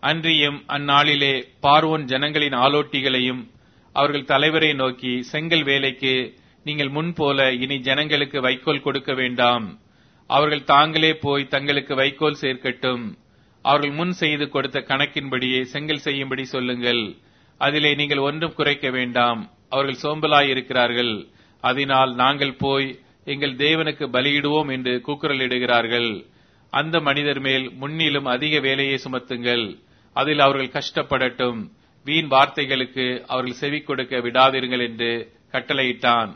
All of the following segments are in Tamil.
அன்றியும் அந்நாளிலே பார்வோன் ஜனங்களின் ஆலோட்டிகளையும் அவர்கள் தலைவரை நோக்கி செங்கல் வேலைக்கு நீங்கள் முன் போல இனி ஜனங்களுக்கு வைக்கோல் கொடுக்க வேண்டாம் அவர்கள் தாங்களே போய் தங்களுக்கு வைக்கோல் சேர்க்கட்டும் அவர்கள் முன் செய்து கொடுத்த கணக்கின்படியே செங்கல் செய்யும்படி சொல்லுங்கள் அதிலே நீங்கள் ஒன்றும் குறைக்க வேண்டாம் அவர்கள் சோம்பலாய் இருக்கிறார்கள் அதனால் நாங்கள் போய் எங்கள் தேவனுக்கு பலியிடுவோம் என்று கூக்குரலிடுகிறார்கள் அந்த மனிதர் மேல் முன்னிலும் அதிக வேலையை சுமத்துங்கள் அதில் அவர்கள் கஷ்டப்படட்டும் வீண் வார்த்தைகளுக்கு அவர்கள் செவி கொடுக்க விடாதிருங்கள் என்று கட்டளையிட்டான்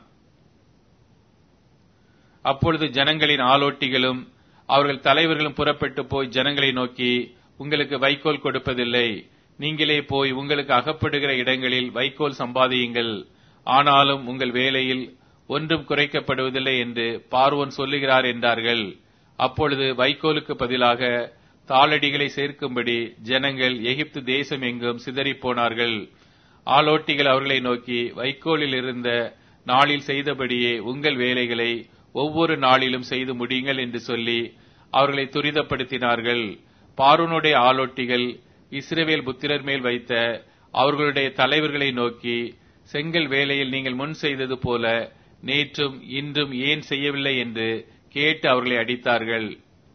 அப்பொழுது ஜனங்களின் ஆலோட்டிகளும் அவர்கள் தலைவர்களும் புறப்பட்டு போய் ஜனங்களை நோக்கி உங்களுக்கு வைக்கோல் கொடுப்பதில்லை நீங்களே போய் உங்களுக்கு அகப்படுகிற இடங்களில் வைக்கோல் சம்பாதியுங்கள் ஆனாலும் உங்கள் வேலையில் ஒன்றும் குறைக்கப்படுவதில்லை என்று பார்வோன் சொல்லுகிறார் என்றார்கள் அப்பொழுது வைக்கோலுக்கு பதிலாக தாளடிகளை சேர்க்கும்படி ஜனங்கள் எகிப்து தேசம் எங்கும் சிதறிப் போனார்கள் ஆலோட்டிகள் அவர்களை நோக்கி வைக்கோலில் இருந்த நாளில் செய்தபடியே உங்கள் வேலைகளை ஒவ்வொரு நாளிலும் செய்து முடியுங்கள் என்று சொல்லி அவர்களை துரிதப்படுத்தினார்கள் பார்வனுடைய ஆலோட்டிகள் இஸ்ரேவேல் புத்திரர் மேல் வைத்த அவர்களுடைய தலைவர்களை நோக்கி செங்கல் வேலையில் நீங்கள் முன் செய்தது போல நேற்றும் இன்றும் ஏன் செய்யவில்லை என்று கேட்டு அவர்களை அடித்தார்கள்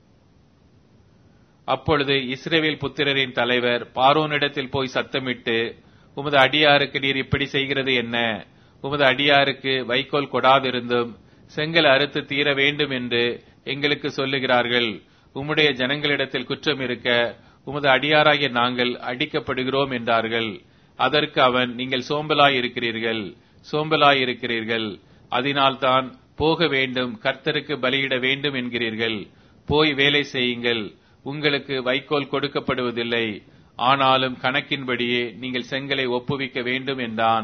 அப்பொழுது இஸ்ரேவேல் புத்திரரின் தலைவர் பார்வோனிடத்தில் போய் சத்தமிட்டு உமது அடியாருக்கு நீர் இப்படி செய்கிறது என்ன உமது அடியாருக்கு வைக்கோல் கொடாதிருந்தும் செங்கல் அறுத்து தீர வேண்டும் என்று எங்களுக்கு சொல்லுகிறார்கள் உம்முடைய ஜனங்களிடத்தில் குற்றம் இருக்க உமது அடியாராகிய நாங்கள் அடிக்கப்படுகிறோம் என்றார்கள் அதற்கு அவன் நீங்கள் சோம்பலாய் இருக்கிறீர்கள் சோம்பலாய் இருக்கிறீர்கள் அதனால்தான் போக வேண்டும் கர்த்தருக்கு பலியிட வேண்டும் என்கிறீர்கள் போய் வேலை செய்யுங்கள் உங்களுக்கு வைக்கோல் கொடுக்கப்படுவதில்லை ஆனாலும் கணக்கின்படியே நீங்கள் செங்கலை ஒப்புவிக்க வேண்டும் என்றான்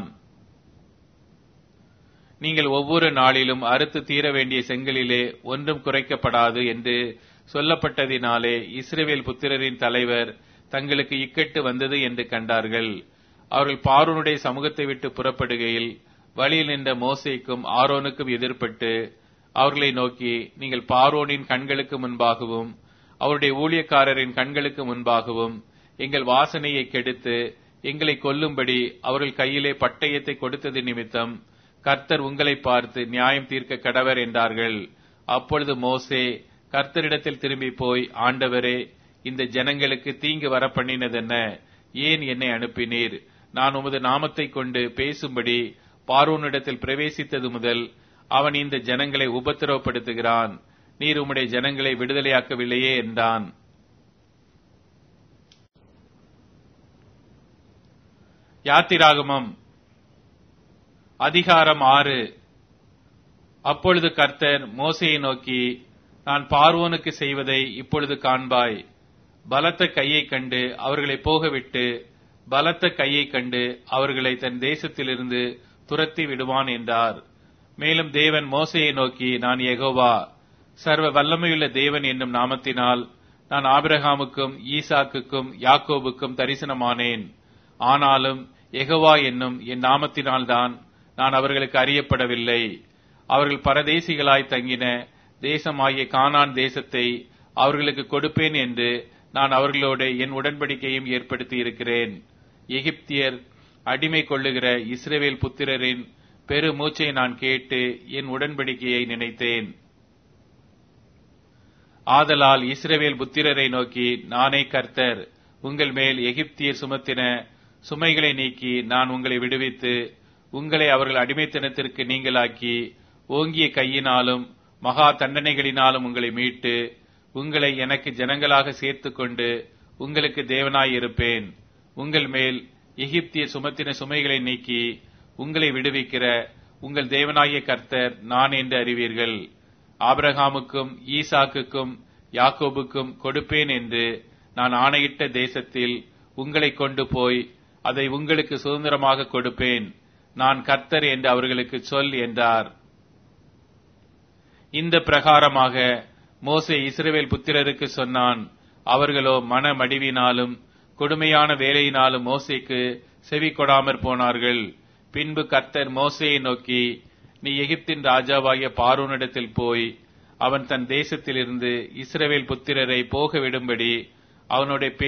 நீங்கள் ஒவ்வொரு நாளிலும் அறுத்து தீர வேண்டிய செங்கலிலே ஒன்றும் குறைக்கப்படாது என்று சொல்லப்பட்டதினாலே இஸ்ரேவேல் புத்திரரின் தலைவர் தங்களுக்கு இக்கட்டு வந்தது என்று கண்டார்கள் அவர்கள் பார்வனுடைய சமூகத்தை விட்டு புறப்படுகையில் வழியில் நின்ற மோசேக்கும் ஆரோனுக்கும் எதிர்ப்பட்டு அவர்களை நோக்கி நீங்கள் பார்வோனின் கண்களுக்கு முன்பாகவும் அவருடைய ஊழியக்காரரின் கண்களுக்கு முன்பாகவும் எங்கள் வாசனையை கெடுத்து எங்களை கொல்லும்படி அவர்கள் கையிலே பட்டயத்தை கொடுத்தது நிமித்தம் கர்த்தர் உங்களை பார்த்து நியாயம் தீர்க்க கடவர் என்றார்கள் அப்பொழுது மோசே கர்த்தரிடத்தில் திரும்பி போய் ஆண்டவரே இந்த ஜனங்களுக்கு தீங்கு வர பண்ணினதென்ன ஏன் என்னை அனுப்பினீர் நான் உமது நாமத்தை கொண்டு பேசும்படி பார்வோனிடத்தில் பிரவேசித்தது முதல் அவன் இந்த ஜனங்களை உபத்திரவப்படுத்துகிறான் நீர் உம்முடைய ஜனங்களை விடுதலையாக்கவில்லையே என்றான் யாத்திராகமம் அதிகாரம் ஆறு அப்பொழுது கர்த்தர் மோசையை நோக்கி நான் பார்வோனுக்கு செய்வதை இப்பொழுது காண்பாய் பலத்த கையை கண்டு அவர்களை போகவிட்டு பலத்த கையை கண்டு அவர்களை தன் தேசத்திலிருந்து துரத்தி விடுவான் என்றார் மேலும் தேவன் மோசையை நோக்கி நான் எகோவா சர்வ வல்லமையுள்ள தேவன் என்னும் நாமத்தினால் நான் ஆபிரகாமுக்கும் ஈசாக்குக்கும் யாக்கோபுக்கும் தரிசனமானேன் ஆனாலும் எகவா என்னும் என் நாமத்தினால்தான் நான் அவர்களுக்கு அறியப்படவில்லை அவர்கள் பரதேசிகளாய் தங்கின தேசமாகிய கானான் தேசத்தை அவர்களுக்கு கொடுப்பேன் என்று நான் அவர்களோட என் உடன்படிக்கையும் ஏற்படுத்தி இருக்கிறேன் எகிப்தியர் அடிமை கொள்ளுகிற இஸ்ரேவேல் புத்திரரின் பெரு மூச்சை நான் கேட்டு என் உடன்படிக்கையை நினைத்தேன் ஆதலால் இஸ்ரவேல் புத்திரரை நோக்கி நானே கர்த்தர் உங்கள் மேல் எகிப்தியர் சுமத்தின சுமைகளை நீக்கி நான் உங்களை விடுவித்து உங்களை அவர்கள் அடிமைத்தனத்திற்கு நீங்களாக்கி ஓங்கிய கையினாலும் மகா தண்டனைகளினாலும் உங்களை மீட்டு உங்களை எனக்கு ஜனங்களாக சேர்த்துக்கொண்டு உங்களுக்கு தேவனாய் இருப்பேன் உங்கள் மேல் எகிப்திய சுமத்தின சுமைகளை நீக்கி உங்களை விடுவிக்கிற உங்கள் தேவனாகிய கர்த்தர் நான் என்று அறிவீர்கள் ஆபிரகாமுக்கும் ஈசாக்குக்கும் யாக்கோபுக்கும் கொடுப்பேன் என்று நான் ஆணையிட்ட தேசத்தில் உங்களை கொண்டு போய் அதை உங்களுக்கு சுதந்திரமாக கொடுப்பேன் நான் கர்த்தர் என்று அவர்களுக்கு சொல் என்றார் இந்த பிரகாரமாக மோசே இஸ்ரவேல் புத்திரருக்கு சொன்னான் அவர்களோ மனமடிவினாலும் கொடுமையான வேலையினாலும் மோசேக்கு செவி கொடாமற் போனார்கள் பின்பு கர்த்தர் மோசேயை நோக்கி நீ எகிப்தின் ராஜாவாகிய பார்வோனிடத்தில் போய் அவன் தன் தேசத்திலிருந்து இஸ்ரவேல் புத்திரரை போக விடும்படி அவனுடைய